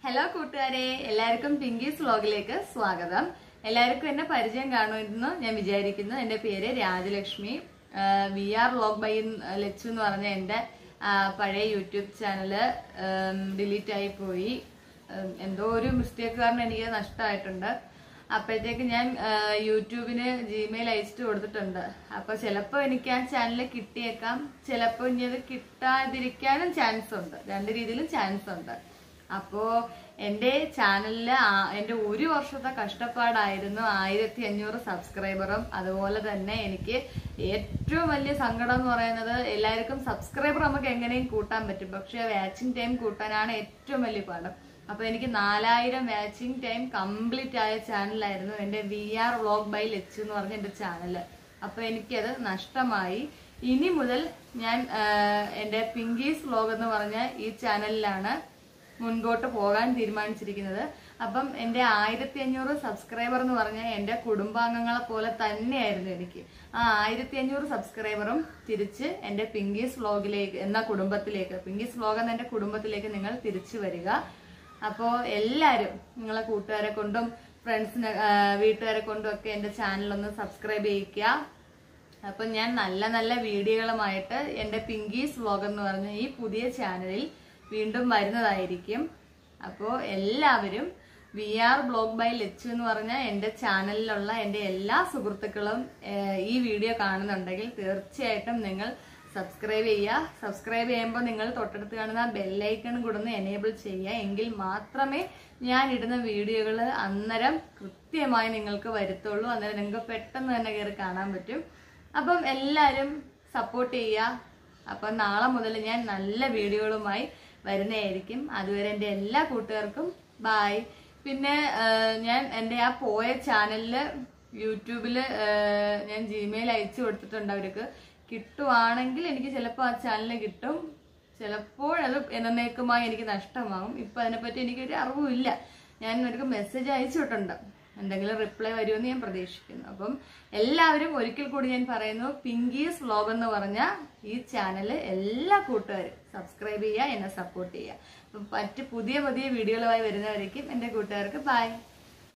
hello കൂട്ടുകാരെ എല്ലാവർക്കും pinkies വ്ലോഗിലേക്ക് സ്വാഗതം എല്ലാവർക്കും എന്നെ പരിചയം കാണുമെന്ന് ഞാൻ വിചാരിക്കുന്നു എന്റെ പേര് Rajalakshmi V R vlog by Lachu എന്ന് പറഞ്ഞ എന്റെ ആ, പഴയ യൂട്യൂബ് ചാനല് ഡിലീറ്റ് ആയി പോയി ഉം, എന്തോ ഒരു മിസ്റ്റേക്ക് കാരണം എനിക്ക് നഷ്ടമായിട്ടുണ്ട് അപ്പോഴത്തേക്ക് ഞാൻ ആ, യൂട്യൂബിന് ജിമെയിൽ അയച്ചിട്ട് കൊടുത്തിട്ടുണ്ട് അപ്പൊ ചിലപ്പോ എനിക്ക് ആ ചാനൽ കിട്ടിയേക്കാം ചിലപ്പോ ഇനി അത് കിട്ടാതിരിക്കാനും ചാൻസ് ഉണ്ട് രണ്ട് രീതിയിലും ചാൻസ് ഉണ്ട് അപ്പോ എന്റെ ചാനലില് ആ- എന്റെ ഒരു വർഷത്തെ കഷ്ടപ്പാടായിരുന്നു ആയിരത്തി അഞ്ഞൂറ് സബ്സ്ക്രൈബറും അതുപോലെ തന്നെ എനിക്ക് ഏറ്റവും വലിയ സങ്കടം എന്ന് പറയുന്നത് എല്ലാവർക്കും സബ്സ്ക്രൈബർ നമുക്ക് എങ്ങനെയും കൂട്ടാൻ പറ്റും പക്ഷെ വാച്ചിങ് ടൈം കൂട്ടാനാണ് ഏറ്റവും വലിയ പാഠം അപ്പൊ എനിക്ക് നാലായിരം വാച്ചിങ് ടൈം കംപ്ലീറ്റ് ആയ ചാനലായിരുന്നു എന്റെ V R vlog by Lachu എന്ന് പറഞ്ഞ എന്റെ ചാനല് അപ്പൊ എനിക്കത് നഷ്ടമായി ഇനി മുതൽ ഞാൻ ആ, എന്റെ പിങ്കീസ് വ്ളോഗ് എന്ന് പറഞ്ഞ ഈ ചാനലിലാണ് മുൻപോട്ട് പോകാൻ തീരുമാനിച്ചിരിക്കുന്നത് അപ്പം എന്റെ ആയിരത്തി അഞ്ഞൂറ് സബ്സ്ക്രൈബർ എന്ന് പറഞ്ഞാൽ എന്റെ കുടുംബാംഗങ്ങളെ പോലെ തന്നെയായിരുന്നു എനിക്ക് ആ ആയിരത്തി അഞ്ഞൂറ് സബ്സ്ക്രൈബറും തിരിച്ച് എന്റെ പിങ്കീസ് വ്ളോഗിലേക്ക് എന്ന കുടുംബത്തിലേക്ക് പിങ്കീസ് വ്ളോഗ് എന്ന എന്റെ കുടുംബത്തിലേക്ക് നിങ്ങൾ തിരിച്ചു വരിക അപ്പോ എല്ലാരും നിങ്ങളെ കൂട്ടുകാരെ കൊണ്ടും ഫ്രണ്ട്സിനെ വീട്ടുകാരെ കൊണ്ടും ഒക്കെ എന്റെ ചാനൽ ഒന്ന് സബ്സ്ക്രൈബ് ചെയ്യിക്കുക അപ്പൊ ഞാൻ നല്ല നല്ല വീഡിയോകളുമായിട്ട് എന്റെ പിങ്കീസ് വ്ലോഗ് എന്ന് പറഞ്ഞ ഈ പുതിയ ചാനലിൽ വീണ്ടും വരുന്നതായിരിക്കും അപ്പോൾ എല്ലാവരും V R blog by Lachu എന്ന് പറഞ്ഞ എന്റെ ചാനലിലുള്ള എന്റെ എല്ലാ സുഹൃത്തുക്കളും ഏഹ്, ഈ വീഡിയോ കാണുന്നുണ്ടെങ്കിൽ തീർച്ചയായിട്ടും നിങ്ങൾ സബ്സ്ക്രൈബ് ചെയ്യുക സബ്സ്ക്രൈബ് ചെയ്യുമ്പോൾ നിങ്ങൾ തൊട്ടടുത്ത് കാണുന്ന ബെല്ലൈക്കൺ കൂടെ ഒന്ന് എനേബിൾ ചെയ്യുക എങ്കിൽ മാത്രമേ ഞാൻ ഇടുന്ന വീഡിയോകൾ അന്നേരം കൃത്യമായി നിങ്ങൾക്ക് വരുത്തുള്ളൂ അന്നേരം നിങ്ങൾക്ക് പെട്ടെന്ന് തന്നെ കയറി കാണാൻ പറ്റും അപ്പം എല്ലാവരും സപ്പോർട്ട് ചെയ്യുക അപ്പം നാളെ മുതൽ ഞാൻ നല്ല വീഡിയോകളുമായി വരുന്നതായിരിക്കും അതുവരെ എൻ്റെ എല്ലാ കൂട്ടുകാർക്കും ബായ് പിന്നെ ആ, ഞാൻ എൻ്റെ ആ പോയ ചാനലില് യൂട്യൂബില് ആ, ഞാൻ ജിമെയിൽ അയച്ചു കൊടുത്തിട്ടുണ്ട് അവർക്ക് കിട്ടുവാണെങ്കിൽ എനിക്ക് ചിലപ്പോൾ ആ ചാനൽ കിട്ടും ചിലപ്പോൾ അത് എന്നേക്കുമായി എനിക്ക് നഷ്ടമാകും ഇപ്പൊ അതിനെപ്പറ്റി എനിക്കൊരു അറിവുമില്ല ഞാൻ അവർക്ക് മെസ്സേജ് അയച്ചിട്ടുണ്ട് എന്തെങ്കിലും റിപ്ലൈ വരുമെന്ന് ഞാൻ പ്രതീക്ഷിക്കുന്നു അപ്പം എല്ലാവരും ഒരിക്കൽ കൂടി ഞാൻ പറയുന്നു പിങ്കീസ് വ്ലോഗ് എന്ന് പറഞ്ഞ ഈ ചാനൽ എല്ലാ കൂട്ടുകാരും സബ്സ്ക്രൈബ് ചെയ്യുക എന്നെ സപ്പോർട്ട് ചെയ്യുക അപ്പം മറ്റ് പുതിയ പുതിയ വീഡിയോകളുമായി വരുന്നവരേക്കും എൻ്റെ കൂട്ടുകാർക്ക് ബൈ